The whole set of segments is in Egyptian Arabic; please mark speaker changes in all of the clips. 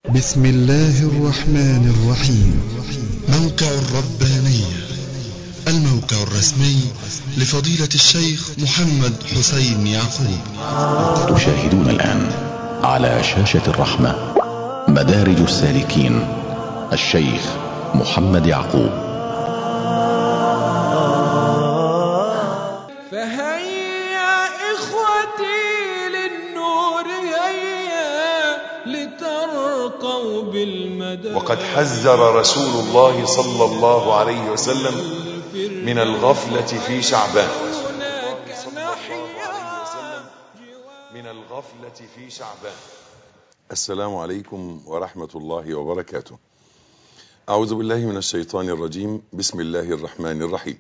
Speaker 1: بسم الله الرحمن الرحيم موقع الربانية الموقع الرسمي لفضيلة الشيخ محمد حسين يعقوب
Speaker 2: تشاهدون الآن على شاشة الرحمة مدارج السالكين الشيخ محمد يعقوب
Speaker 3: فهيا إخوتي للنور هيا لترقوا بالمدى
Speaker 4: وقد حذر رسول الله صلى الله عليه وسلم من الغفلة في شعبان
Speaker 3: هناك نحيا
Speaker 4: من الغفلة في شعبان السلام عليكم ورحمة الله وبركاته أعوذ بالله من الشيطان الرجيم بسم الله الرحمن الرحيم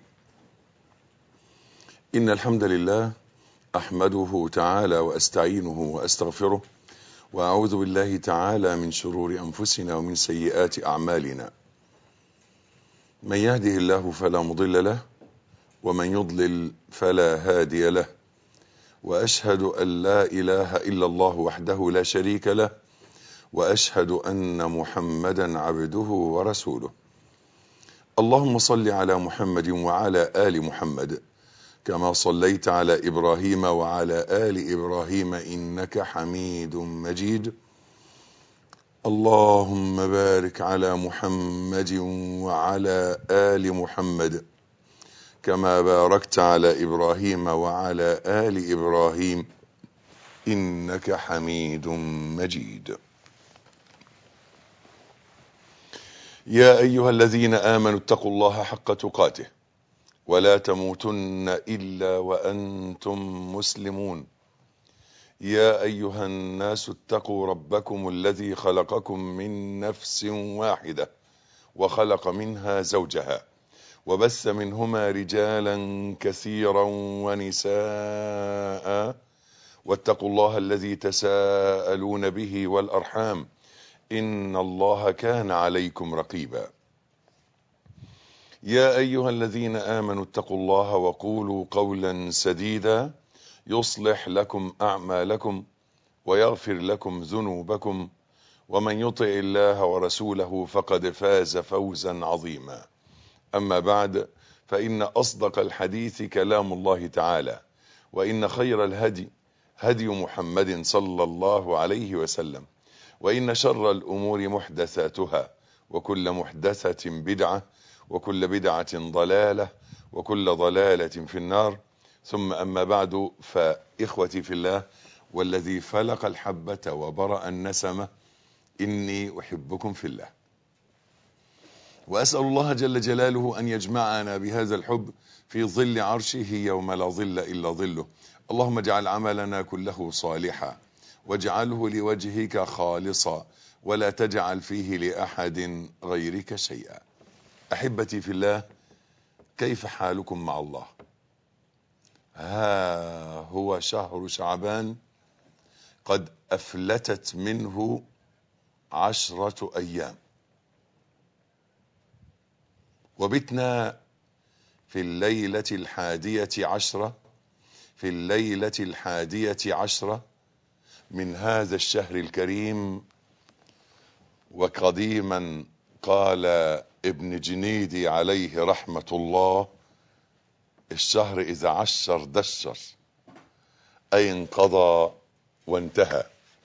Speaker 4: إن الحمد لله أحمده تعالى وأستعينه وأستغفره وأعوذ بالله تعالى من شرور أنفسنا ومن سيئات أعمالنا من يهده الله فلا مضل له ومن يضلل فلا هادي له وأشهد أن لا إله إلا الله وحده لا شريك له وأشهد أن محمدا عبده ورسوله اللهم صل على محمد وعلى آل محمد كما صليت على إبراهيم وعلى آل إبراهيم إنك حميد مجيد اللهم بارك على محمد وعلى آل محمد كما باركت على إبراهيم وعلى آل إبراهيم إنك حميد مجيد يا أيها الذين آمنوا اتقوا الله حق تقاته ولا تموتن إلا وأنتم مسلمون يا أيها الناس اتقوا ربكم الذي خلقكم من نفس واحدة وخلق منها زوجها وبث منهما رجالا كثيرا ونساء واتقوا الله الذي تساءلون به والأرحام إن الله كان عليكم رقيبا يا أيها الذين آمنوا اتقوا الله وقولوا قولا سديدا يصلح لكم أعمالكم ويغفر لكم ذنوبكم ومن يطع الله ورسوله فقد فاز فوزا عظيما أما بعد فإن أصدق الحديث كلام الله تعالى وإن خير الهدي هدي محمد صلى الله عليه وسلم وإن شر الأمور محدثاتها وكل محدثة بدعة وكل بدعة ضلالة وكل ضلالة في النار ثم أما بعد فإخوتي في الله والذي فلق الحبة وبرأ النسمة إني أحبكم في الله وأسأل الله جل جلاله أن يجمعنا بهذا الحب في ظل عرشه يوم لا ظل إلا ظله اللهم اجعل عملنا كله صالحا واجعله لوجهك خالصا ولا تجعل فيه لأحد غيرك شيئا أحبتي في الله كيف حالكم مع الله ها هو شهر شعبان قد أفلتت منه عشرة أيام وبتنا في الليلة الحادية عشرة في الليلة الحادية عشرة من هذا الشهر الكريم وقديما قال ابن جنيدي عليه رحمة الله الشهر إذا عشر دشر أي انقضى وانتهى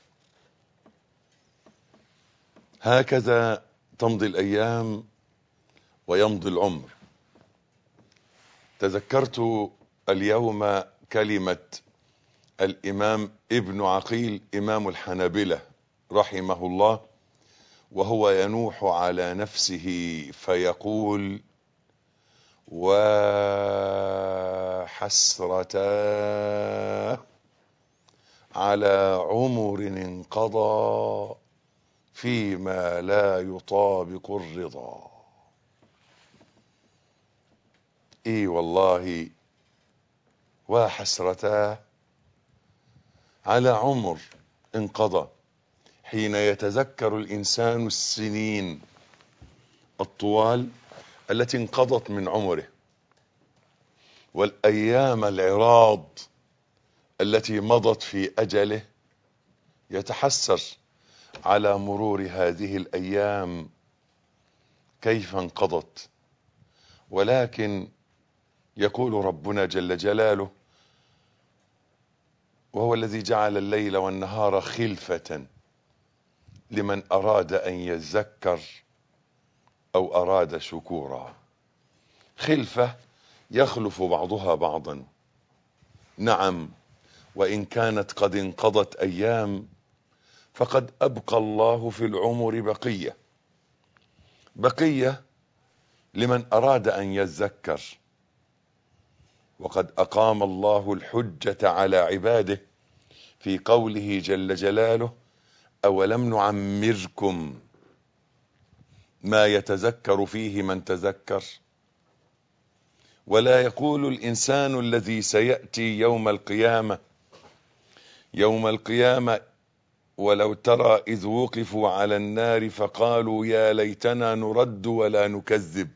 Speaker 4: هكذا تمضي الأيام ويمضي العمر تذكرت اليوم كلمة الإمام ابن عقيل إمام الحنابلة رحمه الله وهو ينوح على نفسه فيقول وحسرتا على عمر انقضى فيما لا يطابق الرضا اي والله وحسرتا على عمر انقضى حين يتذكر الإنسان السنين الطوال التي انقضت من عمره والأيام العراض التي مضت في أجله يتحسر على مرور هذه الايام كيف انقضت ولكن يقول ربنا جل جلاله وهو الذي جعل الليل والنهار خلفة لمن أراد أن يذكر أو أراد شكورا خلفة يخلف بعضها بعضا نعم وإن كانت قد انقضت أيام فقد أبقى الله في العمر بقية بقية لمن أراد أن يذكر وقد أقام الله الحجة على عباده في قوله جل جلاله أولم نعمركم ما يتذكر فيه من تذكر ولا يقول الإنسان الذي سيأتي يوم القيامة يوم القيامة ولو ترى إذ وقفوا على النار فقالوا يا ليتنا نرد ولا نكذب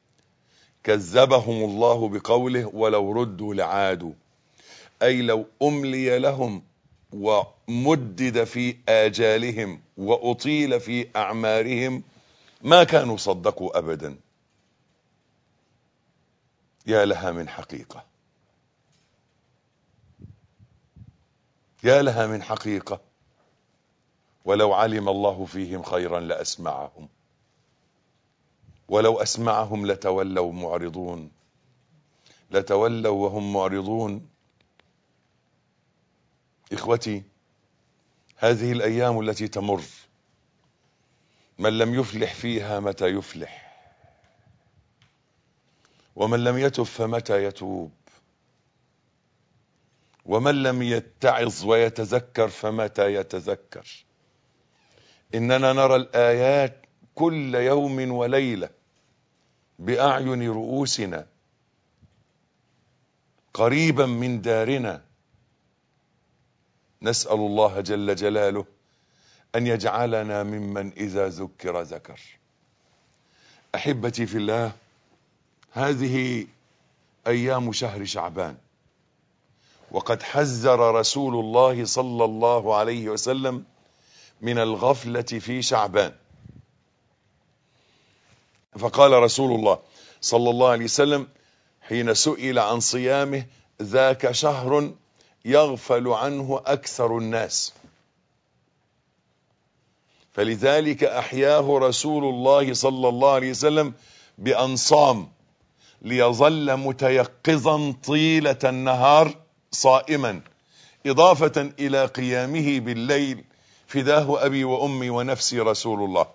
Speaker 4: كذبهم الله بقوله ولو ردوا لعادوا أي لو أملي لهم ومدد في آجالهم وأطيل في أعمارهم ما كانوا صدقوا أبدا يا لها من حقيقة يا لها من حقيقة ولو علم الله فيهم خيرا لأسمعهم ولو أسمعهم لتولوا معرضون لتولوا وهم معرضون إخوتي هذه الأيام التي تمر من لم يفلح فيها متى يفلح ومن لم يتب فمتى يتوب ومن لم يتعظ ويتذكر فمتى يتذكر إننا نرى الآيات كل يوم وليلة بأعين رؤوسنا قريبا من دارنا نسأل الله جل جلاله أن يجعلنا ممن إذا ذكر ذكر أحبتي في الله هذه أيام شهر شعبان وقد حذر رسول الله صلى الله عليه وسلم من الغفلة في شعبان فقال رسول الله صلى الله عليه وسلم حين سئل عن صيامه ذاك شهر يغفل عنه أكثر الناس فلذلك أحياه رسول الله صلى الله عليه وسلم بأن صام ليظل متيقظا طيلة النهار صائما إضافة إلى قيامه بالليل فداه أبي وأمي ونفسي رسول الله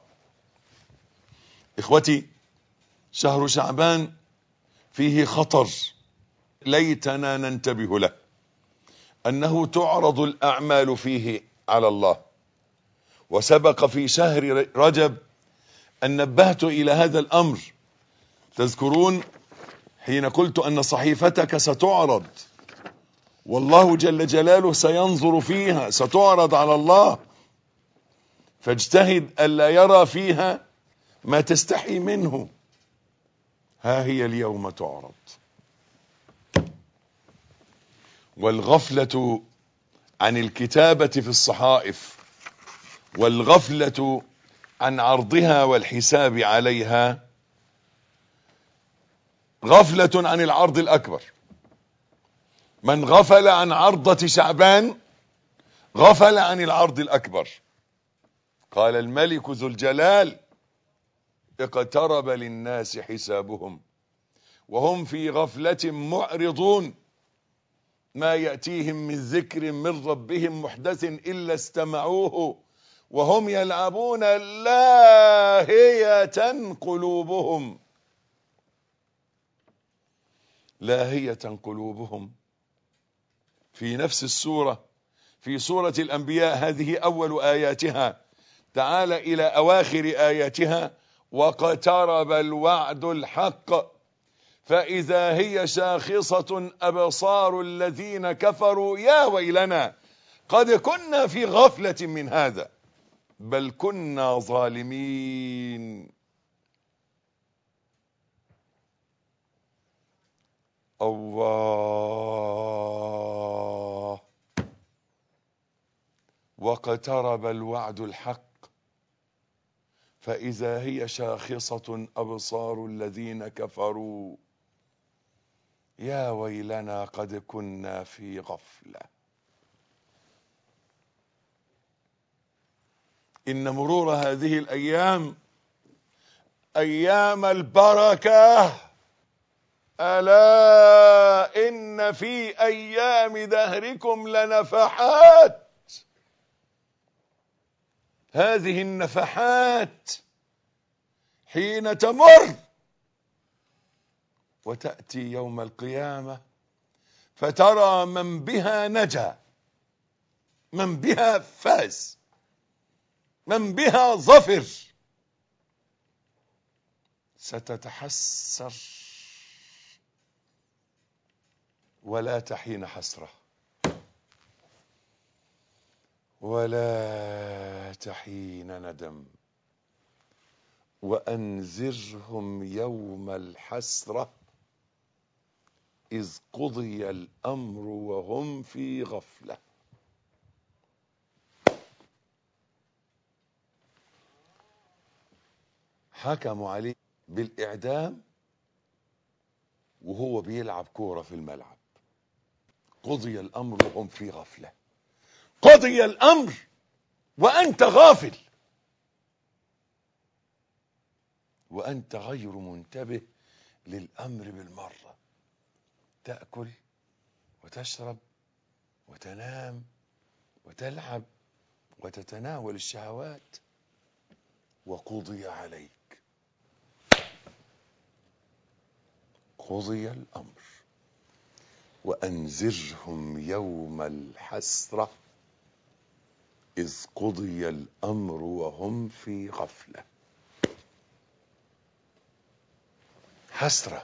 Speaker 4: إخوتي شهر شعبان فيه خطر ليتنا ننتبه له أنه تعرض الأعمال فيه على الله وسبق في شهر رجب أن نبهت إلى هذا الأمر تذكرون حين قلت أن صحيفتك ستعرض والله جل جلاله سينظر فيها ستعرض على الله فاجتهد ألا يرى فيها ما تستحي منه ها هي اليوم تعرض والغفلة عن الكتابة في الصحائف والغفلة عن عرضها والحساب عليها غفلة عن العرض الأكبر من غفل عن عرضة شعبان غفل عن العرض الأكبر قال الملك ذو الجلال اقترب للناس حسابهم وهم في غفلة معرضون ما يأتيهم من ذكر من ربهم محدث إلا استمعوه وهم يلعبون لاهية قلوبهم لاهية قلوبهم في نفس السورة في سورة الأنبياء هذه أول آياتها تعال إلى أواخر آياتها واقترب الوعد الحق فإذا هي شاخصة أبصار الذين كفروا يا ويلنا قد كنا في غفلة من هذا بل كنا ظالمين الله واقترب الوعد الحق فإذا هي شاخصة أبصار الذين كفروا يا ويلنا قد كنا في غفلة إن مرور هذه الأيام أيام البركة ألا إن في أيام دهركم لنفحات هذه النفحات حين تمر وتأتي يوم القيامة فترى من بها نجا من بها فاز من بها ظفر ستتحسر ولا تحين حسرة ولا تحين ندم وأنذرهم يوم الحسرة إذ قضي الأمر وهم في غفلة حكموا عليه بالإعدام وهو بيلعب كورة في الملعب قضي الأمر وهم في غفلة قضي الأمر وأنت غافل وأنت غير منتبه للأمر بالمرة تأكل وتشرب وتنام وتلعب وتتناول الشهوات وقضي عليك قضي الأمر وأنذرهم يوم الحسرة إذ قضي الأمر وهم في غفلة حسرة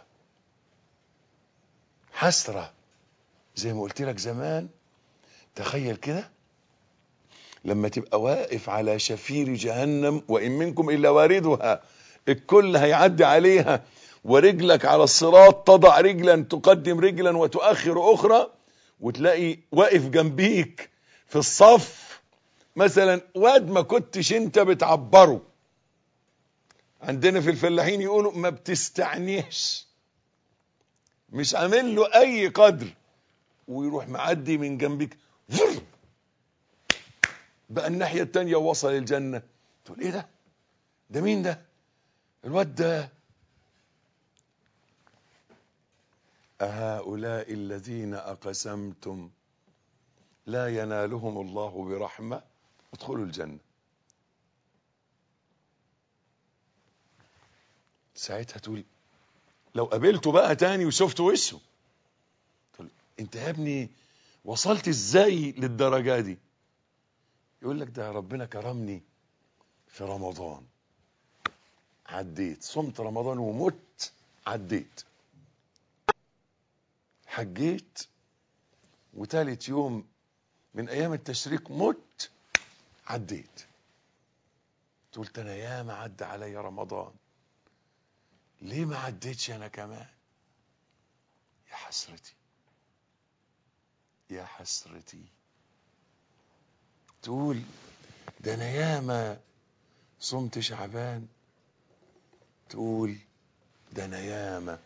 Speaker 4: حسرة زي ما قلت لك زمان تخيل كده لما تبقى واقف على شفير جهنم وإن منكم إلا واردها الكل هيعدي عليها ورجلك على الصراط تضع رجلا تقدم رجلا وتؤخر أخرى وتلاقي واقف جنبيك في الصف مثلا واد ما كنتش انت بتعبره عندنا في الفلاحين يقولوا ما بتستعنيش مش عامل له اي قدر ويروح معدي من جنبك فر بقى الناحية التانية ووصل الجنة تقول ايه ده ده مين ده الواد ده أهؤلاء الذين أقسمتم لا ينالهم الله برحمة ادخلوا الجنة ساعتها تقول لو قابلته بقى تاني وشفت وشه تقول انت يا ابني وصلت ازاي للدرجة دي يقول لك ده ربنا كرمني في رمضان عديت صمت رمضان ومت عديت حجيت وتالت يوم من ايام التشريق مت عديت قلت انا ياما عدى عليا رمضان ليه ما عديتش انا كمان يا حسرتي يا حسرتي تقول ده انا ياما صمت شعبان تقول ده انا ياما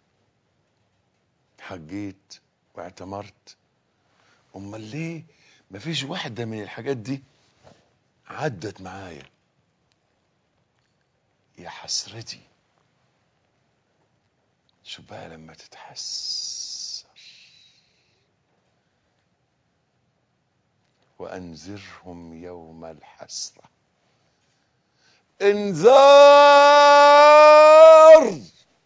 Speaker 4: حجيت واعتمرت امال ليه مفيش واحده من الحاجات دي عدت معايا يا حسرتي شو بقى لما تتحسر وانذرهم يوم الحسره انذار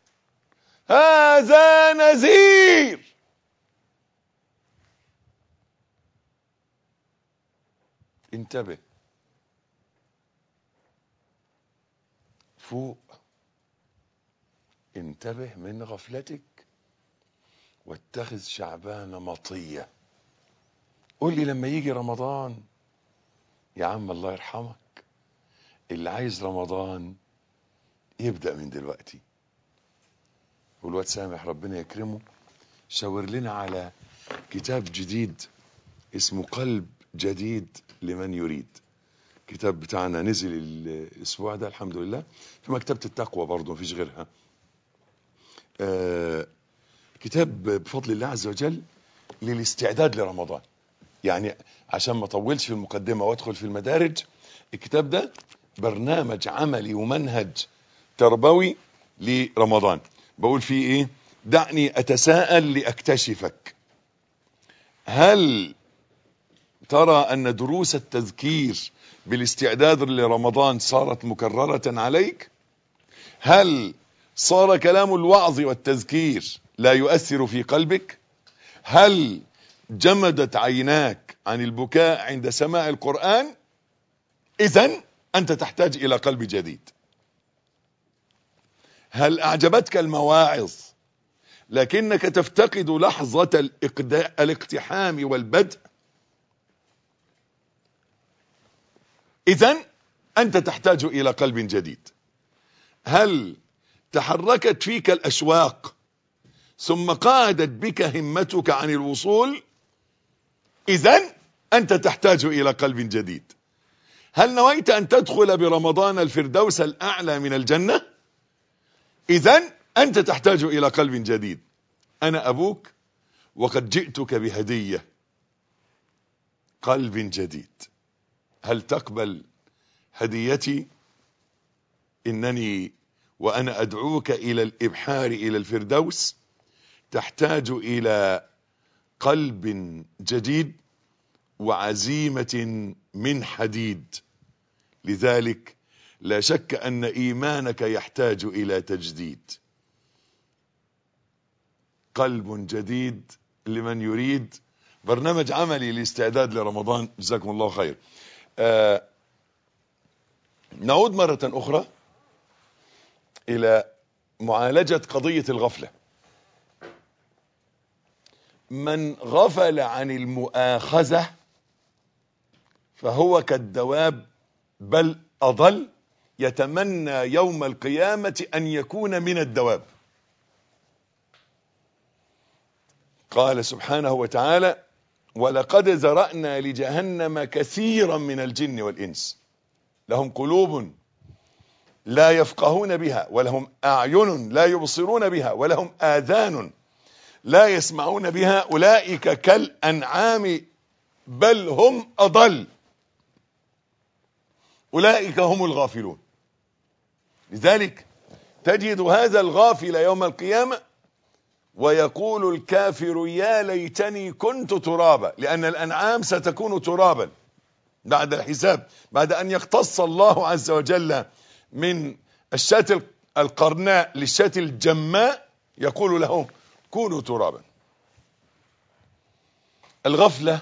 Speaker 4: هذا نذير انتبه فوق انتبه من غفلتك واتخذ شعبان مطية قول لي لما يجي رمضان يا عم الله يرحمك اللي عايز رمضان يبدأ من دلوقتي والواد سامح ربنا يكرمه شاور لنا على كتاب جديد اسمه قلب جديد لمن يريد الكتاب بتاعنا نزل الاسبوع ده الحمد لله في مكتبة التقوى برضه مفيش غيرها آه كتاب بفضل الله عز وجل للاستعداد لرمضان يعني عشان ما اطولش في المقدمة وادخل في المدارج الكتاب ده برنامج عملي ومنهج تربوي لرمضان بقول فيه ايه دعني اتساءل لاكتشفك هل ترى ان دروس التذكير بالاستعداد لرمضان صارت مكررة عليك هل صار كلام الوعظ والتذكير لا يؤثر في قلبك هل جمدت عيناك عن البكاء عند سماع القرآن اذا انت تحتاج الى قلب جديد هل اعجبتك المواعظ لكنك تفتقد لحظة الاقتحام والبدء اذا انت تحتاج الى قلب جديد هل تحركت فيك الاشواق ثم قادت بك همتك عن الوصول اذا انت تحتاج الى قلب جديد هل نويت ان تدخل برمضان الفردوس الاعلى من الجنة اذا انت تحتاج الى قلب جديد انا ابوك وقد جئتك بهدية قلب جديد هل تقبل هديتي انني وانا ادعوك الى الابحار الى الفردوس تحتاج الى قلب جديد وعزيمة من حديد لذلك لا شك ان ايمانك يحتاج الى تجديد قلب جديد لمن يريد برنامج عملي لاستعداد لرمضان جزاكم الله خير آه نعود مرة اخرى الى معالجة قضية الغفلة من غفل عن المؤاخذة فهو كالدواب بل أضل يتمنى يوم القيامة أن يكون من الدواب قال سبحانه وتعالى ولقد ذرأنا لجهنم كثيرا من الجن والإنس لهم قلوب لا يفقهون بها ولهم أعين لا يبصرون بها ولهم آذان لا يسمعون بها أولئك كالأنعام بل هم أضل أولئك هم الغافلون لذلك تجد هذا الغافل يوم القيامة ويقول الكافر يا ليتني كنت ترابا لأن الأنعام ستكون ترابا بعد الحساب بعد أن يقتص الله عز وجل من الشاة القرناء للشاة الجماء يقول لهم كونوا ترابا الغفلة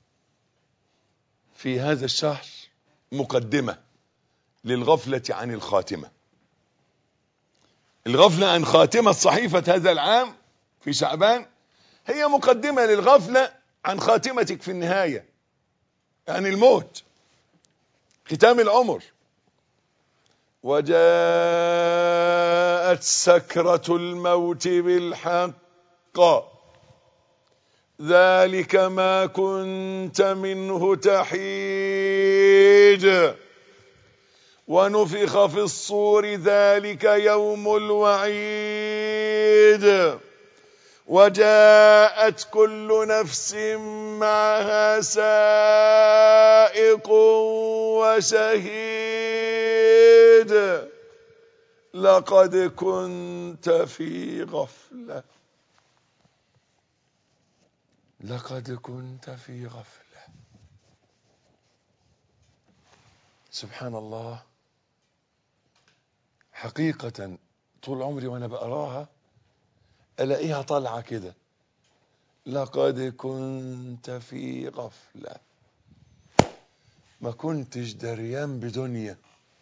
Speaker 4: في هذا الشهر مقدمة للغفلة عن الخاتمة الغفلة عن خاتمة صحيفة هذا العام في شعبان هي مقدمة للغفلة عن خاتمتك في النهاية يعني الموت ختام العمر وجاءت سكرة الموت بالحق ذلك ما كنت منه تحيد ونفخ في الصور ذلك يوم الوعيد وجاءت كل نفس معها سائق وشهيد لقد كنت في غفلة لقد كنت في غفلة سبحان الله حقيقة طول عمري وانا بقراها الاقيها طالعه كده لقد كنت في غفله ما كنتش دريان بدنيا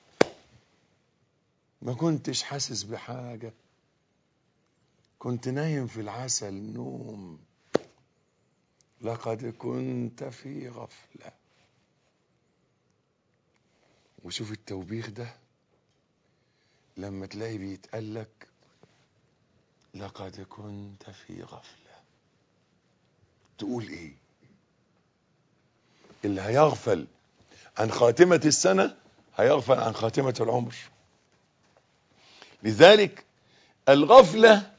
Speaker 4: ما كنتش حاسس بحاجه كنت نايم في العسل نوم لقد كنت في غفله وشوف التوبيخ ده لما تلاقي بيتقالك لقد كنت في غفلة تقول ايه اللي هيغفل عن خاتمة السنة هيغفل عن خاتمة العمر لذلك الغفلة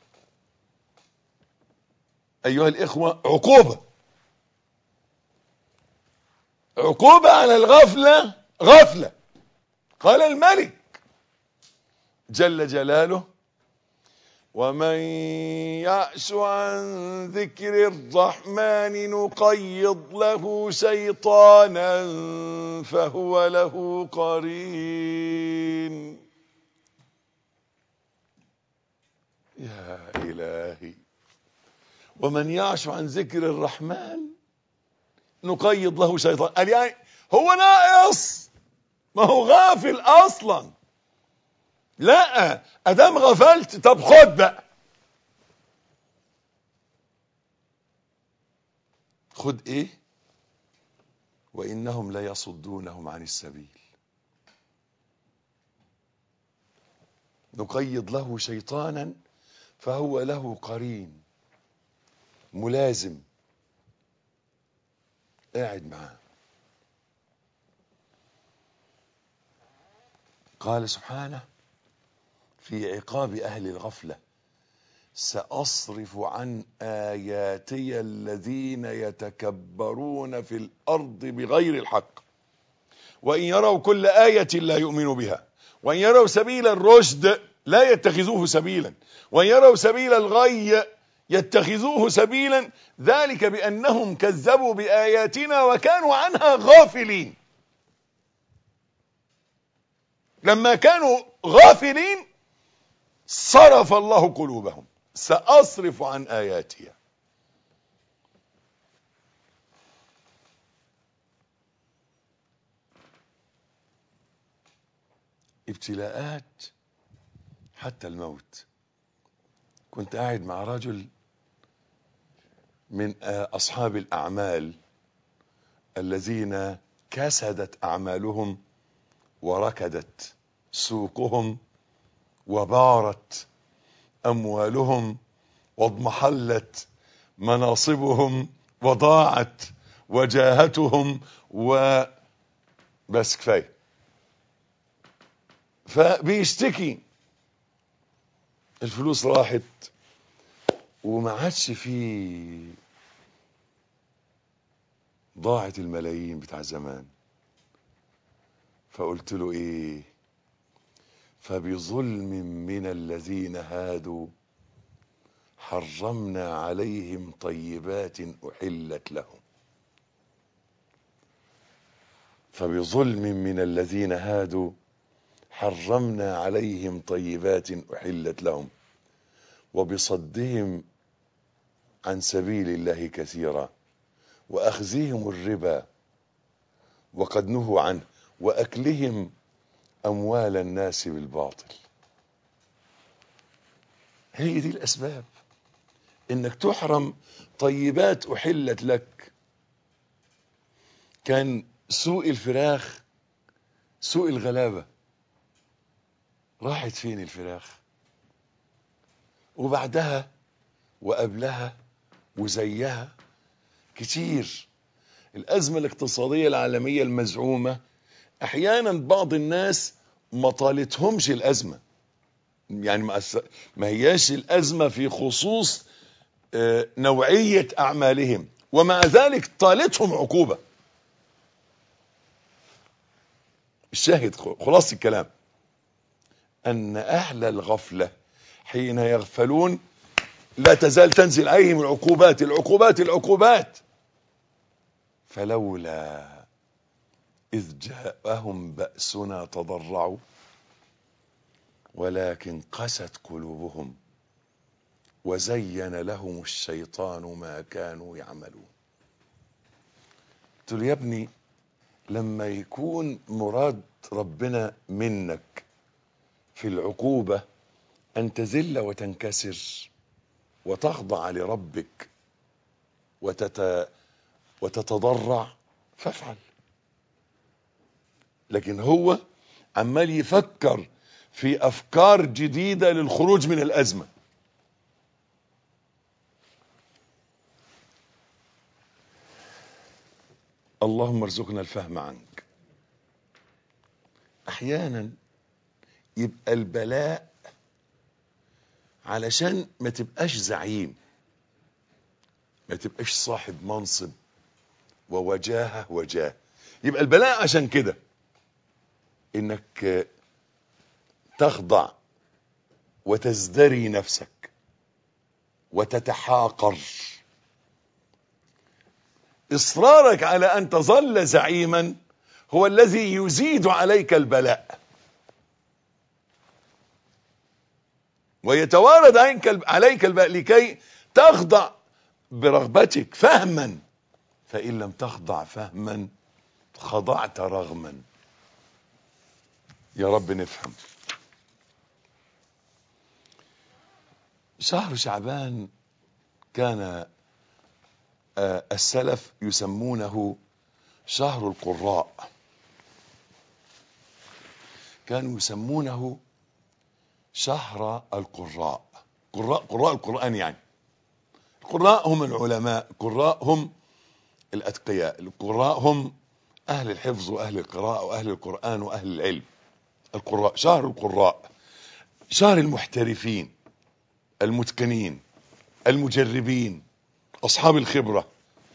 Speaker 4: أيها الإخوة عقوبة عقوبة على الغفلة غفلة قال الملك جل جلاله ومن يعش عن ذكر الرحمن نقيض له شيطانا فهو له قرين يا إلهي ومن يعش عن ذكر الرحمن نقيض له شيطان قال يعني هو ناقص ما هو غافل اصلا لا ادام غفلت طب خد بقى خد ايه وانهم ليصدونهم عن السبيل نقيض له شيطانا فهو له قرين ملازم قاعد معاه قال سبحانه في عقاب أهل الغفلة سأصرف عن آياتي الذين يتكبرون في الأرض بغير الحق وإن يروا كل آية لا يؤمنوا بها وإن يروا سبيل الرشد لا يتخذوه سبيلا وإن يروا سبيل الغي يتخذوه سبيلا ذلك بأنهم كذبوا بآياتنا وكانوا عنها غافلين لما كانوا غافلين صرف الله قلوبهم سأصرف عن آياتي ابتلاءات حتى الموت كنت قاعد مع رجل من أصحاب الأعمال الذين كسدت أعمالهم وركدت سوقهم وبارت أموالهم واضمحلت مناصبهم وضاعت وجاهتهم و بس كفايه فبيشتكي الفلوس راحت وما عادش فيه ضاعت الملايين بتاع زمان فقلت له ايه فبظلم من الذين هادوا حرمنا عليهم طيبات احلت لهم فبظلم من الذين هادوا حرمنا عليهم طيبات احلت لهم وبصدهم عن سبيل الله كثيرا واخذهم الربا وقد نهوا عنه واكلهم اموال الناس بالباطل هي دي الاسباب انك تحرم طيبات احلت لك كان سوق الفراخ سوق الغلابه راحت فين الفراخ وبعدها وقبلها وزيها كتير الأزمة الاقتصادية العالمية المزعومة أحيانا بعض الناس ما طالتهمش الأزمة يعني ما, أس... ما هياش الأزمة في خصوص آه، نوعية أعمالهم ومع ذلك طالتهم عقوبة الشاهد خلاص الكلام أن أهل الغفلة حين يغفلون لا تزال تنزل عليهم العقوبات العقوبات العقوبات فلولا إذ جاءهم بأسنا تضرعوا ولكن قست قلوبهم وزين لهم الشيطان ما كانوا يعملون قلت له يا ابني لما يكون مراد ربنا منك في العقوبة أن تذل وتنكسر وتخضع لربك وتت وتتضرع فافعل لكن هو عمال يفكر في أفكار جديدة للخروج من الأزمة اللهم ارزقنا الفهم عنك احيانا يبقى البلاء علشان ما تبقاش زعيم ما تبقاش صاحب منصب ووجاهه وجاه يبقى البلاء عشان كده انك تخضع وتزدري نفسك وتتحاقر اصرارك على ان تظل زعيما هو الذي يزيد عليك البلاء ويتوارد عليك عليك البلاء لكي تخضع برغبتك فهما فان لم تخضع فهما خضعت رغما يا رب نفهم شهر شعبان كان آه، السلف يسمونه شهر القراء كانوا يسمونه شهر القراء قراء قراء القرآن يعني القراء هم العلماء القراء هم الأتقياء القراء هم أهل الحفظ وأهل القراءة وأهل القرآن وأهل العلم القراء شهر القراء شهر المحترفين المتقنين المجربين أصحاب الخبرة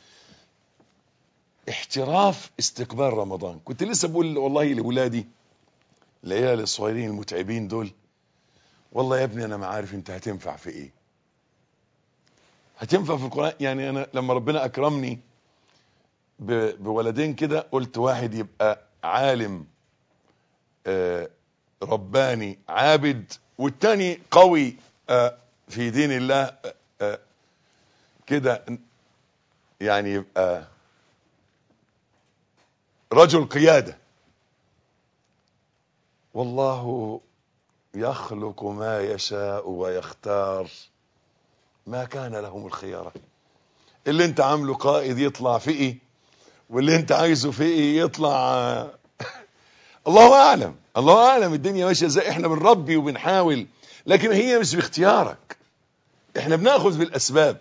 Speaker 4: احتراف استقبال رمضان كنت لسه بقول والله لأولادي العيال الصغيرين المتعبين دول والله يا ابني أنا ما عارف أنت هتنفع في إيه هتنفع في القرآن يعني أنا لما ربنا أكرمني ب- بولدين كده قلت واحد يبقى عالم آه، رباني عابد والتاني قوي آه، في دين الله آه، آه، كده يعني يبقى رجل قيادة والله يخلق ما يشاء ويختار ما كان لهم الخيارة اللي انت عامله قائد يطلع فئي واللي انت عايزه فئي يطلع آه، الله اعلم الله اعلم الدنيا ماشيه ازاي احنا بنربي وبنحاول لكن هي مش باختيارك احنا بناخذ بالاسباب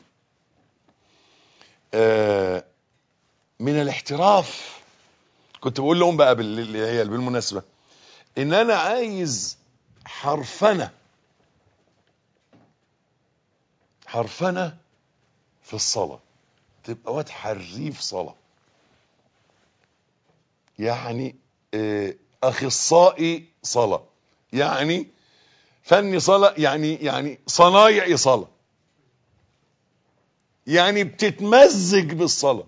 Speaker 4: آه من الاحتراف كنت بقول لهم بقى بالعيال بالمناسبه ان انا عايز حرفنه حرفنه في الصلاه تبقى واد حريف صلاه يعني آه، اخصائي صلاه يعني فني صلاه يعني يعني صنايعي صلاه يعني بتتمزج بالصلاه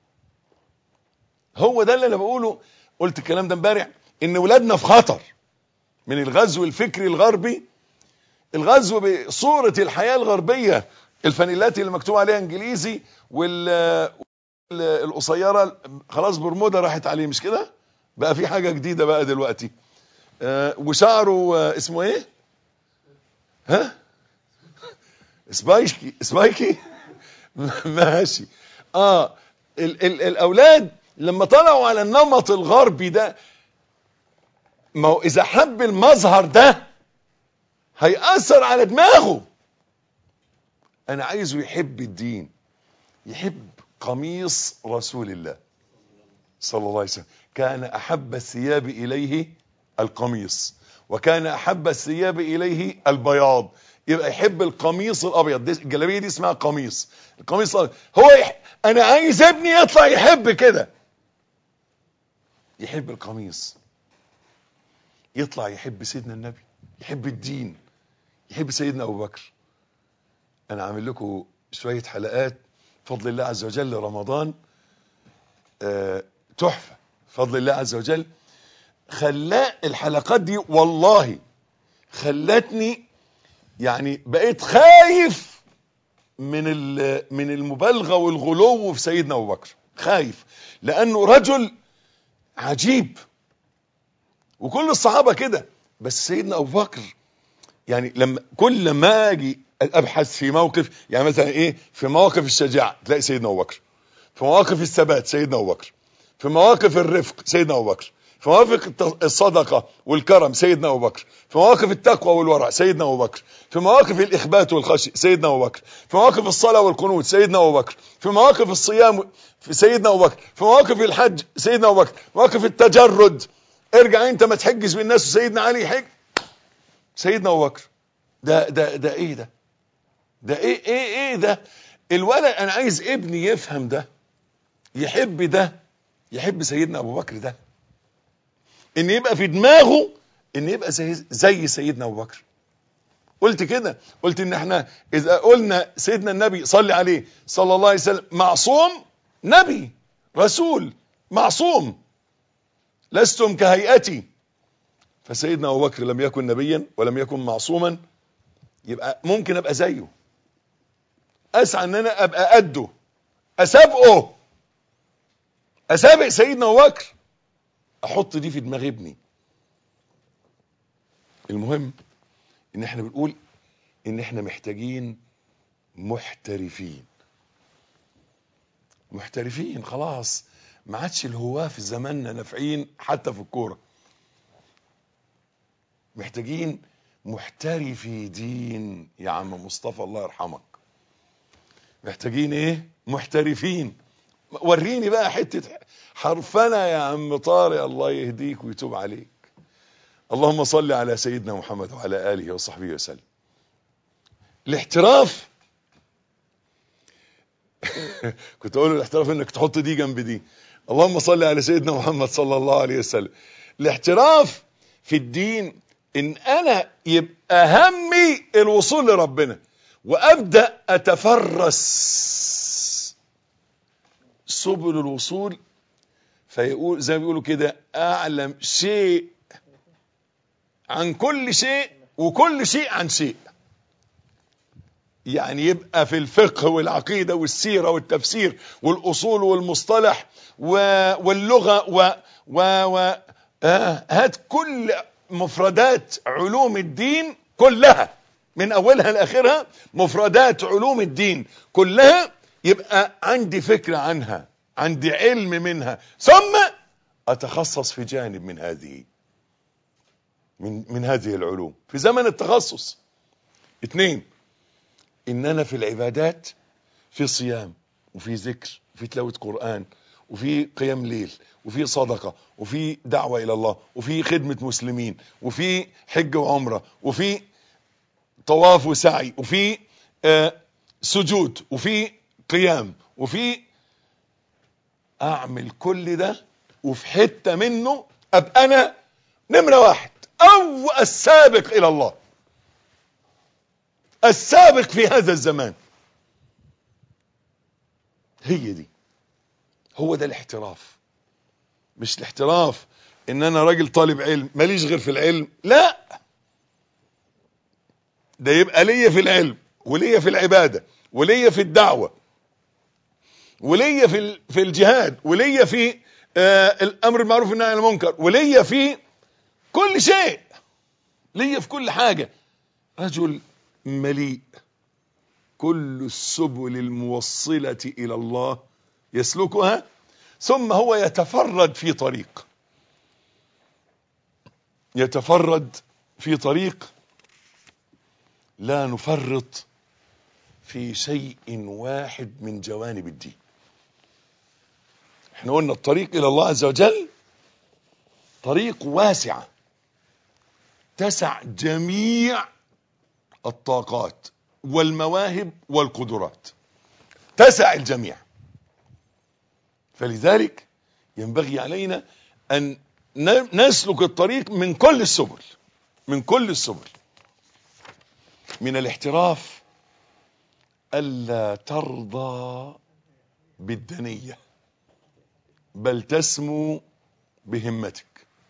Speaker 4: هو ده اللي انا بقوله قلت الكلام ده امبارح ان ولادنا في خطر من الغزو الفكري الغربي الغزو بصوره الحياه الغربيه الفانيلات اللي مكتوب عليها انجليزي وال ال- القصيره خلاص برمودا راحت عليه مش كده بقى في حاجه جديده بقى دلوقتي آه وشعره آه اسمه ايه ها سبايكي سبايكي ماشي اه ال ال الاولاد لما طلعوا على النمط الغربي ده ما هو اذا حب المظهر ده هيأثر على دماغه انا عايزه يحب الدين يحب قميص رسول الله صلى الله عليه وسلم كان احب الثياب اليه القميص وكان احب الثياب اليه البياض يبقى يحب القميص الابيض دي الجلابيه دي اسمها قميص القميص الأبيض. هو يح... انا عايز ابني يطلع يحب كده يحب القميص يطلع يحب سيدنا النبي يحب الدين يحب سيدنا ابو بكر انا عامل لكم شويه حلقات بفضل الله عز وجل رمضان آه، تحفه بفضل الله عز وجل خلا الحلقات دي والله خلتني يعني بقيت خايف من ال- من المبالغه والغلو في سيدنا ابو بكر خايف لانه رجل عجيب وكل الصحابه كده بس سيدنا ابو بكر يعني لما كل ما اجي ابحث في موقف يعني مثلا ايه في مواقف الشجاعه تلاقي سيدنا ابو بكر في مواقف الثبات سيدنا ابو بكر في مواقف الرفق سيدنا ابو بكر في مواقف الت- الصدقه والكرم سيدنا ابو بكر في مواقف التقوى والورع سيدنا ابو بكر في مواقف الاخبات والخشيه سيدنا ابو بكر في مواقف الصلاه والقنوت سيدنا ابو بكر في مواقف الصيام في سيدنا ابو بكر في مواقف الحج سيدنا ابو بكر في مواقف التجرد ارجع انت ما تحجز بالناس وسيدنا علي يحج سيدنا ابو بكر ده ده ده ايه ده ده ايه ايه ايه ده الولد انا عايز ابني يفهم ده يحب ده يحب سيدنا ابو بكر ده ان يبقى في دماغه ان يبقى زي, زي سيدنا ابو بكر قلت كده قلت ان احنا اذا قلنا سيدنا النبي صلي عليه صلى الله عليه وسلم معصوم نبي رسول معصوم لستم كهيئتي فسيدنا ابو بكر لم يكن نبيا ولم يكن معصوما يبقى ممكن ابقى زيه اسعى ان انا ابقى قده اسابقه اسابق سيدنا ابو بكر احط دي في دماغ ابني المهم ان احنا بنقول ان احنا محتاجين محترفين محترفين خلاص ما عادش الهواه في زماننا نافعين حتى في الكوره محتاجين محترفي دين يا عم مصطفى الله يرحمك محتاجين ايه محترفين وريني بقى حته حرفنا يا عم طارق الله يهديك ويتوب عليك اللهم صل على سيدنا محمد وعلى اله وصحبه وسلم الاحتراف كنت اقول الاحتراف انك تحط دي جنب دي اللهم صل على سيدنا محمد صلى الله عليه وسلم الاحتراف في الدين ان انا يبقى همي الوصول لربنا وابدا اتفرس سبل الوصول فيقول زي ما بيقولوا كده اعلم شيء عن كل شيء وكل شيء عن شيء يعني يبقى في الفقه والعقيدة والسيرة والتفسير والأصول والمصطلح واللغة و, و, و آه هات كل مفردات علوم الدين كلها من أولها لآخرها مفردات علوم الدين كلها يبقى عندي فكرة عنها عندي علم منها ثم أتخصص في جانب من هذه من من هذه العلوم في زمن التخصص اثنين ان انا في العبادات في صيام وفي ذكر وفي تلاوة قرآن وفي قيام ليل وفي صدقة وفي دعوة الى الله وفي خدمة مسلمين وفي حج وعمرة وفي طواف وسعي وفي آه سجود وفي قيام وفي اعمل كل ده وفي حتة منه ابقى انا نمرة واحد او السابق الى الله السابق في هذا الزمان هي دي هو ده الاحتراف مش الاحتراف ان انا راجل طالب علم ماليش غير في العلم لا ده يبقى ليا في العلم وليا في العبادة وليا في الدعوة وليا في في الجهاد وليا في آه الامر بالمعروف والنهي عن المنكر وليا في كل شيء ليا في كل حاجة رجل مليء كل السبل الموصلة إلى الله يسلكها ثم هو يتفرد في طريق يتفرد في طريق لا نفرط في شيء واحد من جوانب الدين احنا قلنا الطريق إلى الله عز وجل طريق واسعة تسع جميع الطاقات والمواهب والقدرات تسع الجميع فلذلك ينبغي علينا أن نسلك الطريق من كل السبل من كل السبل من الاحتراف ألا ترضى بالدنية بل تسمو بهمتك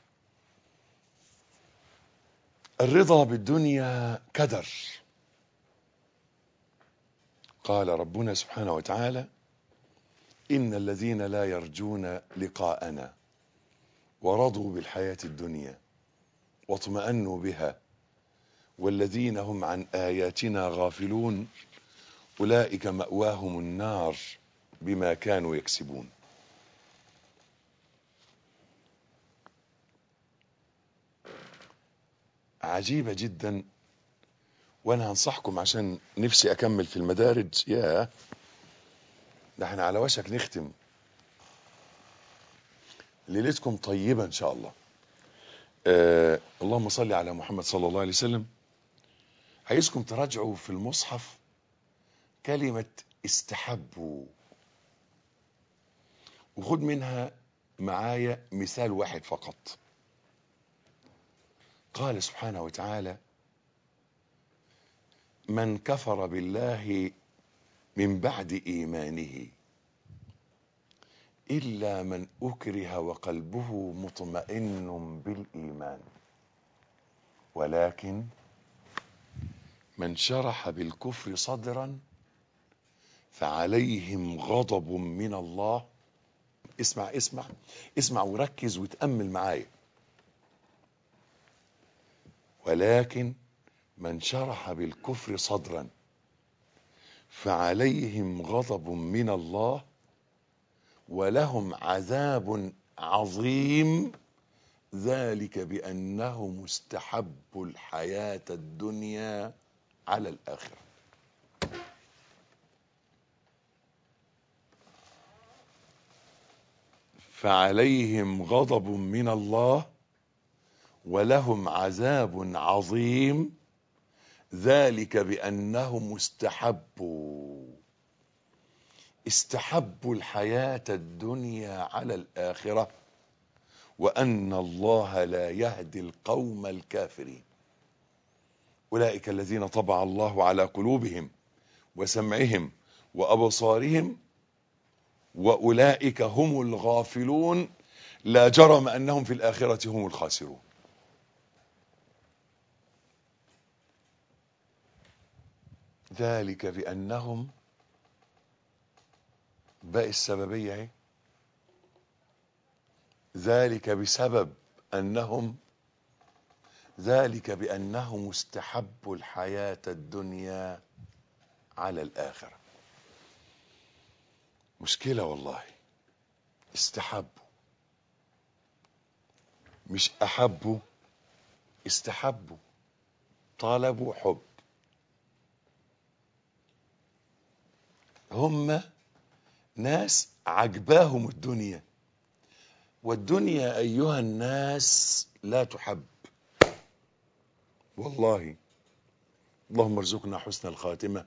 Speaker 4: الرضا بالدنيا كدر قال ربنا سبحانه وتعالى إن الذين لا يرجون لقاءنا ورضوا بالحياة الدنيا واطمأنوا بها والذين هم عن آياتنا غافلون أولئك مأواهم النار بما كانوا يكسبون عجيبة جدا وانا هنصحكم عشان نفسي اكمل في المدارج يا ده احنا على وشك نختم ليلتكم طيبة ان شاء الله آه اللهم صل على محمد صلى الله عليه وسلم عايزكم تراجعوا في المصحف كلمة استحبوا وخد منها معايا مثال واحد فقط قال سبحانه وتعالى من كفر بالله من بعد ايمانه الا من اكره وقلبه مطمئن بالايمان ولكن من شرح بالكفر صدرا فعليهم غضب من الله اسمع اسمع اسمع وركز وتامل معايا ولكن من شرح بالكفر صدرا فعليهم غضب من الله ولهم عذاب عظيم ذلك بانهم استحبوا الحياه الدنيا على الاخره فعليهم غضب من الله ولهم عذاب عظيم ذلك بانهم استحبوا استحبوا الحياه الدنيا على الاخره وان الله لا يهدي القوم الكافرين اولئك الذين طبع الله على قلوبهم وسمعهم وابصارهم واولئك هم الغافلون لا جرم انهم في الاخره هم الخاسرون ذلك بانهم باقي السببيه اهي ذلك بسبب انهم ذلك بانهم استحبوا الحياه الدنيا على الاخره مشكله والله استحبوا مش احبوا استحبوا طلبوا حب هم ناس عجباهم الدنيا والدنيا ايها الناس لا تحب والله اللهم ارزقنا حسن الخاتمه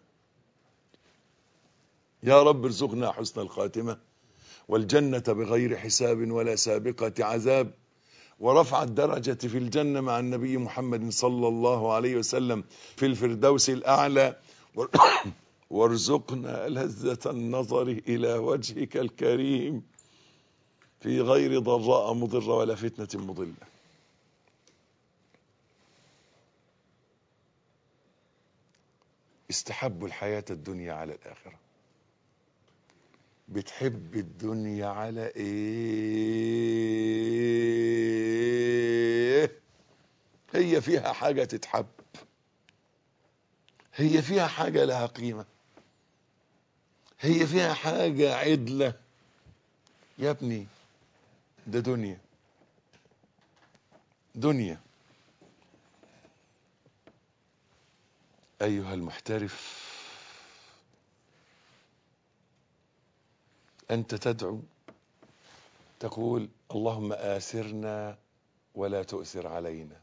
Speaker 4: يا رب ارزقنا حسن الخاتمه والجنه بغير حساب ولا سابقه عذاب ورفع الدرجه في الجنه مع النبي محمد صلى الله عليه وسلم في الفردوس الاعلى وارزقنا لذة النظر إلى وجهك الكريم في غير ضراء مضرة ولا فتنة مضلة استحبوا الحياة الدنيا على الآخرة بتحب الدنيا على ايه هي فيها حاجة تتحب هي فيها حاجة لها قيمة هي فيها حاجة عدلة يا ابني ده دنيا دنيا أيها المحترف أنت تدعو تقول اللهم آثرنا ولا تؤثر علينا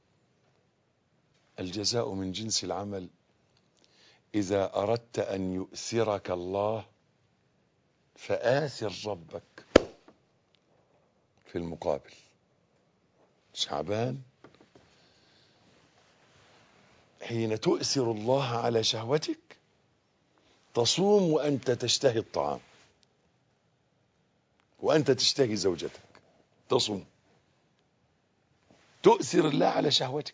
Speaker 4: الجزاء من جنس العمل إذا أردت أن يؤثرك الله فآثر ربك في المقابل شعبان حين تؤثر الله على شهوتك تصوم وأنت تشتهي الطعام وأنت تشتهي زوجتك تصوم تؤثر الله على شهوتك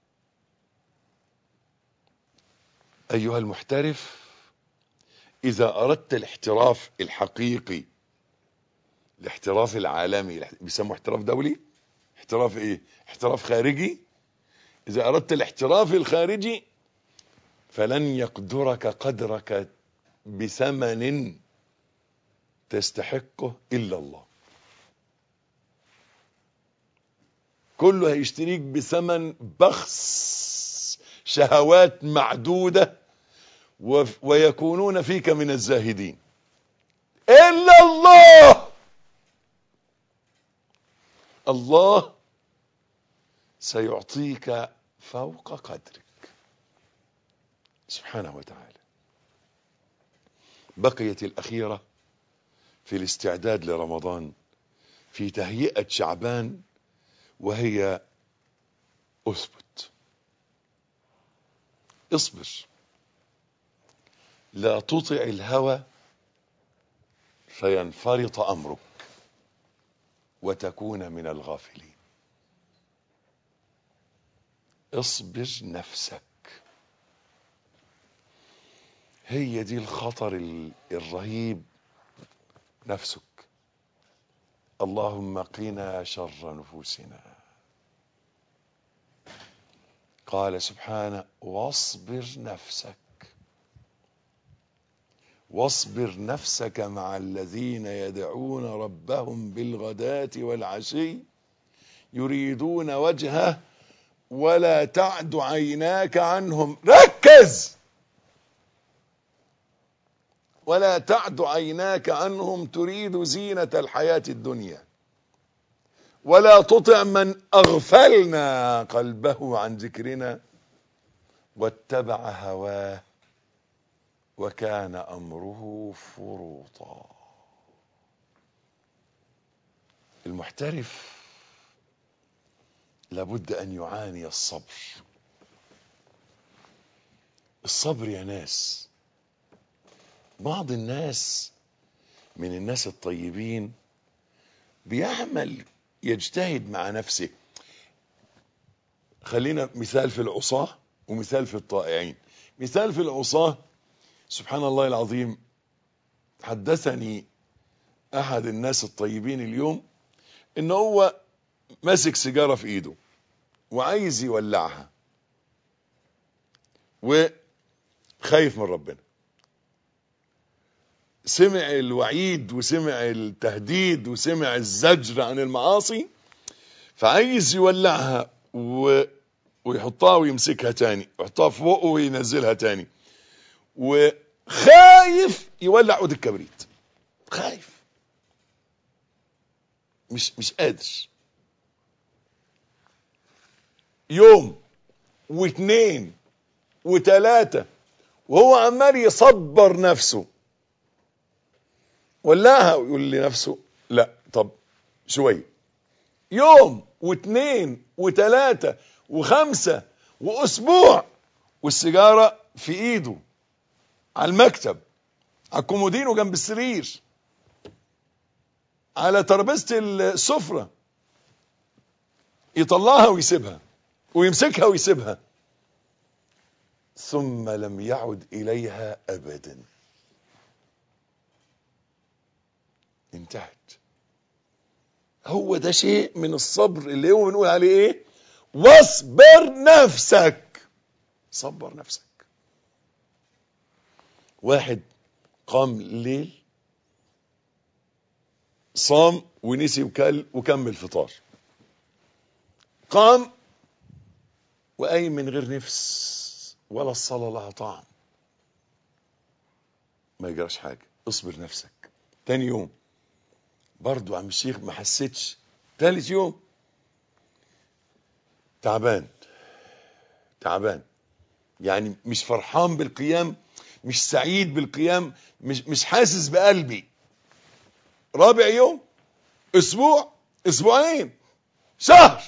Speaker 4: أيها المحترف إذا أردت الاحتراف الحقيقي الاحتراف العالمي بيسموه احتراف دولي احتراف ايه احتراف خارجي إذا أردت الاحتراف الخارجي فلن يقدرك قدرك بثمن تستحقه إلا الله كله هيشتريك بثمن بخس شهوات معدودة ويكونون فيك من الزاهدين إلا الله الله سيعطيك فوق قدرك سبحانه وتعالى بقيت الأخيرة في الاستعداد لرمضان في تهيئة شعبان وهي اثبت اصبر لا تطع الهوى فينفرط امرك وتكون من الغافلين اصبر نفسك هي دي الخطر ال- الرهيب نفسك اللهم قنا شر نفوسنا قال سبحانه واصبر نفسك واصبر نفسك مع الذين يدعون ربهم بالغداة والعشي يريدون وجهه ولا تعد عيناك عنهم ركز ولا تعد عيناك عنهم تريد زينة الحياة الدنيا ولا تطع من أغفلنا قلبه عن ذكرنا واتبع هواه وكان أمره فرطا المحترف لابد أن يعاني الصبر الصبر يا ناس بعض الناس من الناس الطيبين بيعمل يجتهد مع نفسه خلينا مثال في العصاة ومثال في الطائعين مثال في العصاة سبحان الله العظيم حدثني احد الناس الطيبين اليوم ان هو ماسك سيجارة في ايده وعايز يولعها وخايف من ربنا سمع الوعيد وسمع التهديد وسمع الزجر عن المعاصي فعايز يولعها و... ويحطها ويمسكها تاني يحطها في بقه وينزلها تاني وخايف يولع عود الكبريت خايف مش مش قادر يوم واثنين وثلاثة وهو عمال يصبر نفسه ولعها ويقول لنفسه لا طب شوية يوم واثنين وثلاثة وخمسة واسبوع والسيجارة في ايده على المكتب على الكومودينو جنب السرير على ترابيزة السفرة يطلعها ويسيبها ويمسكها ويسيبها ثم لم يعد إليها أبدا انتهت هو ده شيء من الصبر اللي هو بنقول عليه ايه واصبر نفسك صبر نفسك واحد قام الليل صام ونسي وكل وكمل فطار قام وقايم من غير نفس ولا الصلاة لها طعم ما يجراش حاجة اصبر نفسك تاني يوم برضو عم الشيخ ما حسيتش ثالث يوم تعبان تعبان يعني مش فرحان بالقيام مش سعيد بالقيام مش مش حاسس بقلبي رابع يوم اسبوع اسبوعين شهر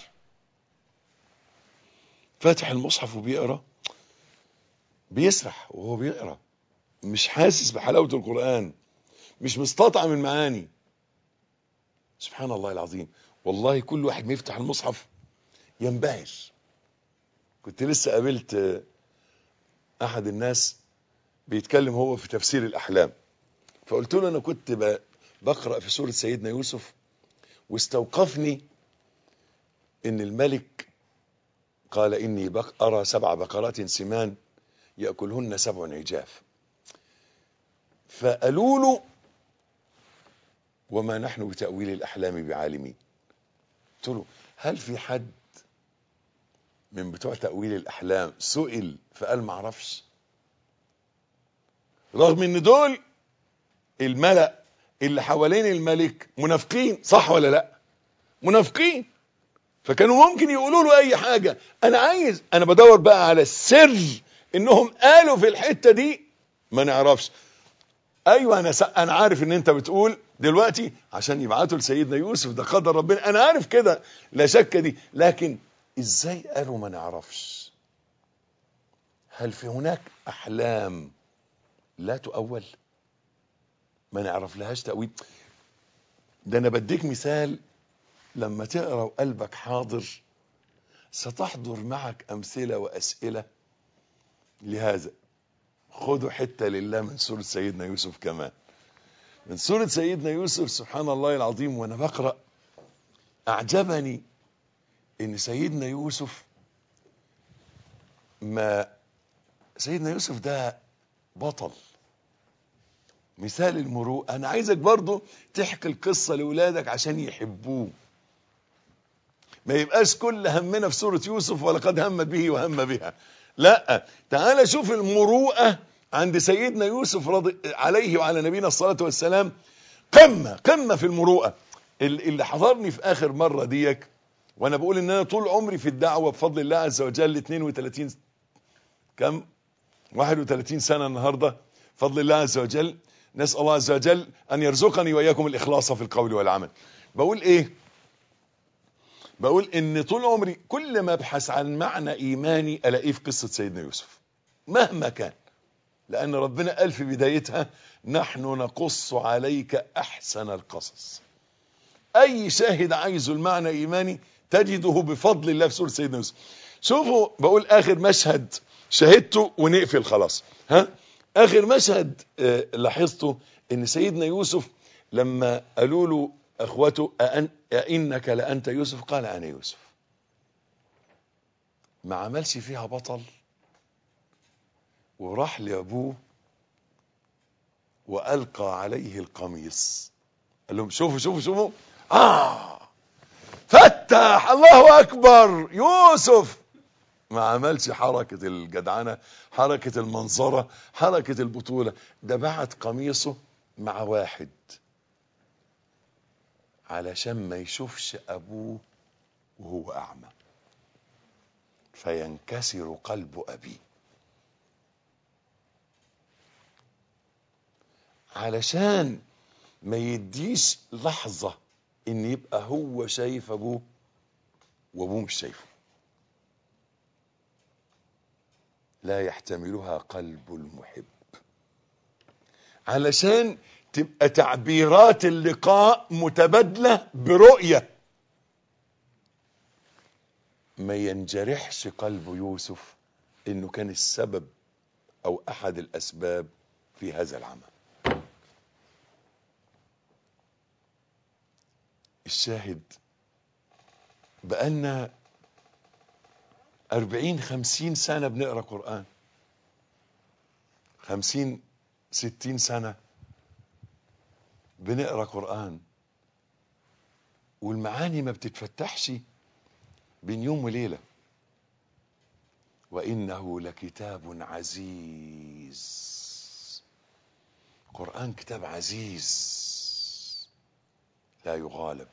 Speaker 4: فاتح المصحف وبيقرا بيسرح وهو بيقرا مش حاسس بحلاوه القران مش مستطعم المعاني سبحان الله العظيم والله كل واحد ما يفتح المصحف ينبهر كنت لسه قابلت احد الناس بيتكلم هو في تفسير الاحلام فقلت له انا كنت ب- بقرا في سوره سيدنا يوسف واستوقفني ان الملك قال اني بق ارى سبع بقرات سمان ياكلهن سبع عجاف فقالوا له وما نحن بتاويل الاحلام بعالمين قلت له هل في حد من بتوع تاويل الاحلام سئل فقال ما اعرفش رغم ان دول الملأ اللي حوالين الملك منافقين صح ولا لا منافقين فكانوا ممكن يقولوا له اي حاجة انا عايز انا بدور بقى على السر انهم قالوا في الحتة دي ما نعرفش ايوه انا س... انا عارف ان انت بتقول دلوقتي عشان يبعتوا لسيدنا يوسف ده قدر ربنا انا عارف كده لا شك دي لكن ازاي قالوا ما نعرفش هل في هناك احلام لا تؤول ما نعرف لهاش تأويل ده انا بديك مثال لما تقرا وقلبك حاضر ستحضر معك امثله واسئله لهذا خذوا حته لله من سوره سيدنا يوسف كمان من سوره سيدنا يوسف سبحان الله العظيم وانا بقرا اعجبني ان سيدنا يوسف ما سيدنا يوسف ده بطل مثال المروءه انا عايزك برضو تحكي القصه لاولادك عشان يحبوه ما يبقاش كل همنا في سورة يوسف ولقد همت به وهم بها لا تعال شوف المروءة عند سيدنا يوسف رضي عليه وعلى نبينا الصلاة والسلام قمة قمة في المروءة اللي حضرني في آخر مرة ديك وأنا بقول إن أنا طول عمري في الدعوة بفضل الله عز وجل 32 كم 31 سنة النهاردة فضل الله عز وجل نسأل الله عز وجل أن يرزقني وإياكم الإخلاص في القول والعمل بقول إيه بقول ان طول عمري كل ما ابحث عن معنى ايماني الاقيه في قصه سيدنا يوسف مهما كان لان ربنا قال في بدايتها نحن نقص عليك احسن القصص اي شاهد عايزه المعنى ايماني تجده بفضل الله في سوره سيدنا يوسف شوفوا بقول اخر مشهد شاهدته ونقفل خلاص ها اخر مشهد آه لاحظته ان سيدنا يوسف لما قالوا له اخوته أأن أئنك لأنت يوسف قال أنا يوسف ما عملش فيها بطل وراح لأبوه وألقى عليه القميص قال لهم شوفوا شوفوا شوفوا آه فتح الله أكبر يوسف ما عملش حركة الجدعنة حركة المنظرة حركة البطولة ده بعت قميصه مع واحد علشان ما يشوفش ابوه وهو اعمى فينكسر قلب ابيه علشان ما يديش لحظة ان يبقى هو شايف ابوه وابوه مش شايفه لا يحتملها قلب المحب علشان تبقى تعبيرات اللقاء متبادلة برؤية ما ينجرحش قلب يوسف انه كان السبب او احد الاسباب في هذا العمل الشاهد بقالنا أربعين خمسين سنة بنقرأ قرآن خمسين ستين سنة بنقرا قران والمعاني ما بتتفتحش بين يوم وليله وانه لكتاب عزيز قران كتاب عزيز لا يغالب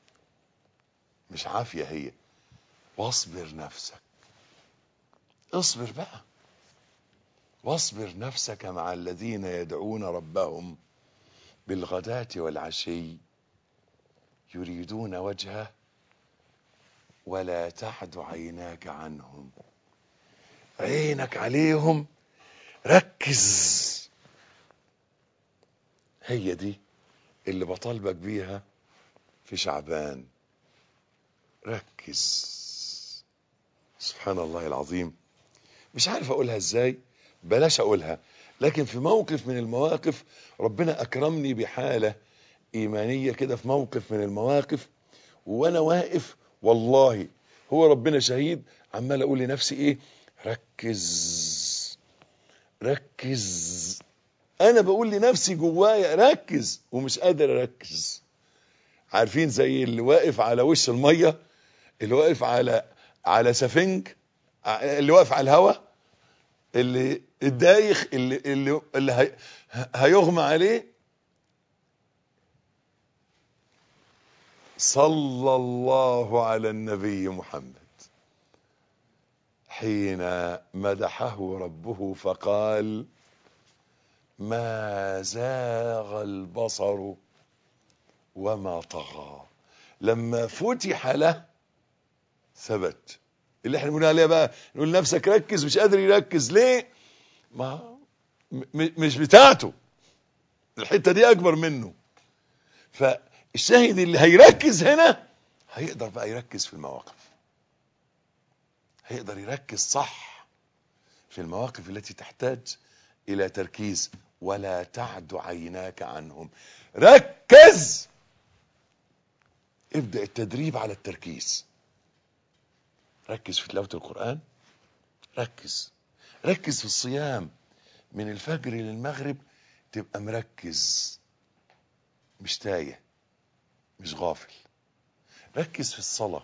Speaker 4: مش عافيه هي واصبر نفسك اصبر بقى واصبر نفسك مع الذين يدعون ربهم بالغداة والعشي يريدون وجهه ولا تعد عيناك عنهم عينك عليهم ركز هي دي اللي بطالبك بيها في شعبان ركز سبحان الله العظيم مش عارف اقولها ازاي بلاش اقولها لكن في موقف من المواقف ربنا اكرمني بحالة ايمانية كده في موقف من المواقف وانا واقف والله هو ربنا شهيد عمال اقول لنفسي ايه ركز ركز انا بقول لنفسي جوايا ركز ومش قادر اركز عارفين زي اللي واقف على وش المية اللي واقف على على سفنج اللي واقف على الهواء اللي الدايخ اللي اللي, اللي هي هيغمى عليه صلى الله على النبي محمد حين مدحه ربه فقال ما زاغ البصر وما طغى لما فتح له ثبت اللي احنا بنقول عليها بقى نقول نفسك ركز مش قادر يركز ليه ما م- مش بتاعته الحته دي اكبر منه فالشاهد اللي هيركز هنا هيقدر بقى يركز في المواقف هيقدر يركز صح في المواقف التي تحتاج الى تركيز ولا تعد عيناك عنهم ركز ابدأ التدريب على التركيز ركز في تلاوة القرآن ركز ركز في الصيام من الفجر للمغرب تبقى مركز مش تايه مش غافل ركز في الصلاة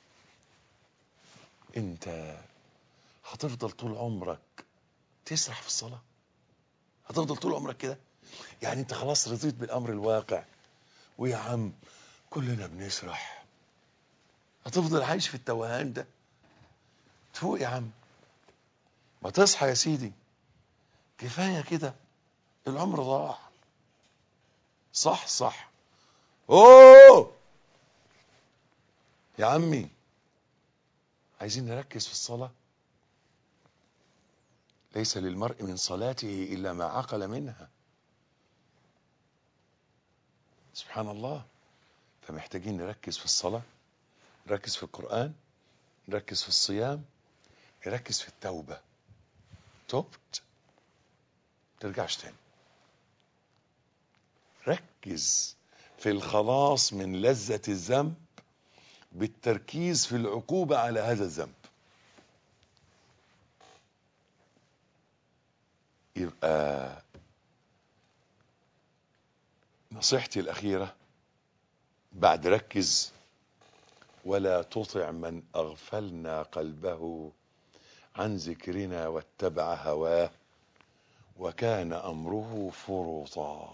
Speaker 4: انت هتفضل طول عمرك تسرح في الصلاة هتفضل طول عمرك كده يعني انت خلاص رضيت بالامر الواقع ويا عم كلنا بنسرح هتفضل عايش في التوهان ده تفوق يا عم ما تصحى يا سيدي كفاية كده العمر ضاع صح صح اوه يا عمي عايزين نركز في الصلاة ليس للمرء من صلاته إلا ما عقل منها سبحان الله فمحتاجين نركز في الصلاة نركز في القرآن نركز في الصيام نركز في التوبة تبت ترجعش تاني ركز في الخلاص من لذة الذنب بالتركيز في العقوبة على هذا الذنب يبقى نصيحتي الأخيرة بعد ركز ولا تطع من أغفلنا قلبه عن ذكرنا واتبع هواه وكان أمره فرطا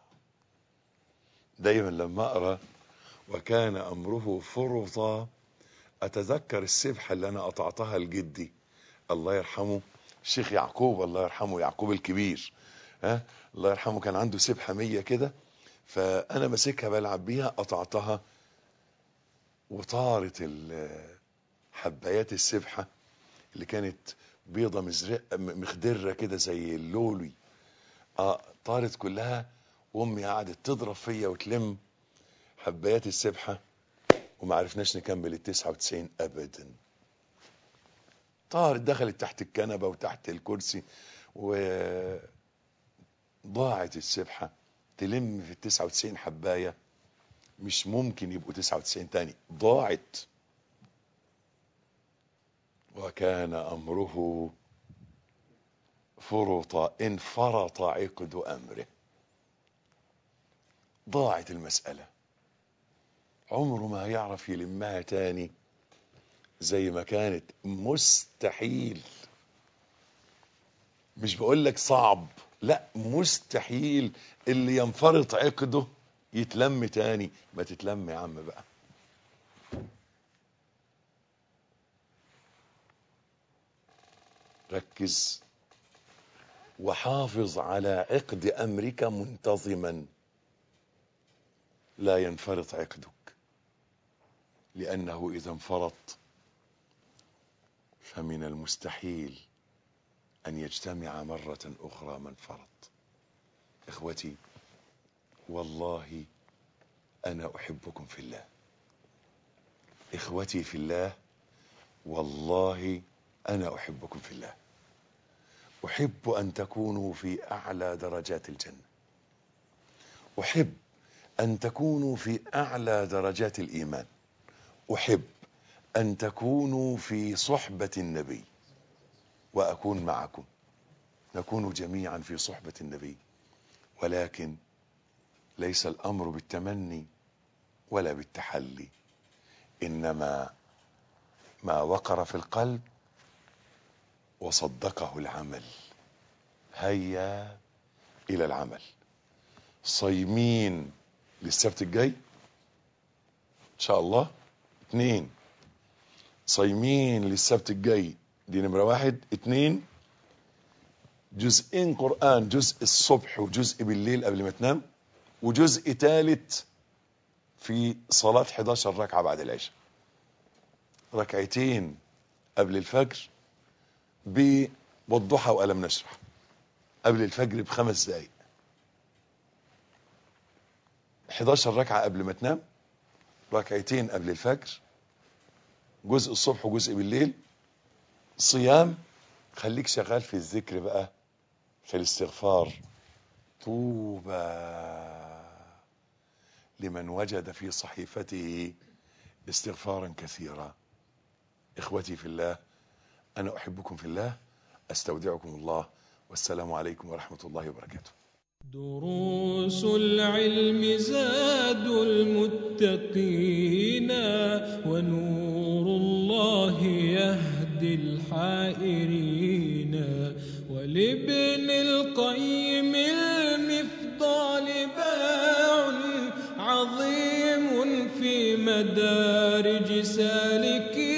Speaker 4: دايما لما أقرأ وكان أمره فرطا أتذكر السبحة اللي أنا قطعتها لجدي الله يرحمه الشيخ يعقوب الله يرحمه يعقوب الكبير ها الله يرحمه كان عنده سبحة مية كده فأنا ماسكها بلعب بيها قطعتها وطارت ال- حبايات السبحة اللي كانت بيضة مزرق م- مخضرة كده زي اللولي اه طارت كلها وامي قعدت تضرب فيا وتلم حبايات السبحة وما عرفناش نكمل ال 99 ابدا طارت دخلت تحت الكنبة وتحت الكرسي وضاعت السبحة تلم في ال 99 حباية مش ممكن يبقوا 99 تاني ضاعت وكان أمره فرطا انفرط عقد أمره ضاعت المسألة عمره ما هيعرف يلمها تاني زي ما كانت مستحيل مش بقول لك صعب لا مستحيل اللي ينفرط عقده يتلم تاني ما تتلم يا عم بقى ركز وحافظ على عقد امرك منتظما لا ينفرط عقدك لانه اذا انفرط فمن المستحيل ان يجتمع مره اخرى من فرط اخوتي والله انا احبكم في الله اخوتي في الله والله انا احبكم في الله احب ان تكونوا في اعلى درجات الجنه احب ان تكونوا في اعلى درجات الايمان احب ان تكونوا في صحبه النبي واكون معكم نكون جميعا في صحبه النبي ولكن ليس الامر بالتمني ولا بالتحلي انما ما وقر في القلب وصدقه العمل هيا الى العمل صايمين للسبت الجاي شاء الله اتنين صايمين للسبت الجاي دي نمرة واحد اتنين جزئين قرآن جزء الصبح وجزء بالليل قبل ما تنام وجزء ثالث في صلاة 11 ركعة بعد العشاء ركعتين قبل الفجر ب والضحى وألم نشرح قبل الفجر بخمس دقايق 11 ركعة قبل ما تنام ركعتين قبل الفجر جزء الصبح وجزء بالليل صيام خليك شغال في الذكر بقى في الاستغفار طوبى لمن وجد في صحيفته استغفارا كثيرا اخوتي في الله انا احبكم في الله استودعكم الله والسلام عليكم ورحمه الله وبركاته
Speaker 3: دروس العلم زاد المتقين ونور الله يهدي الحائرين ولابن القيم المفضال باع عظيم في مدارج سالكين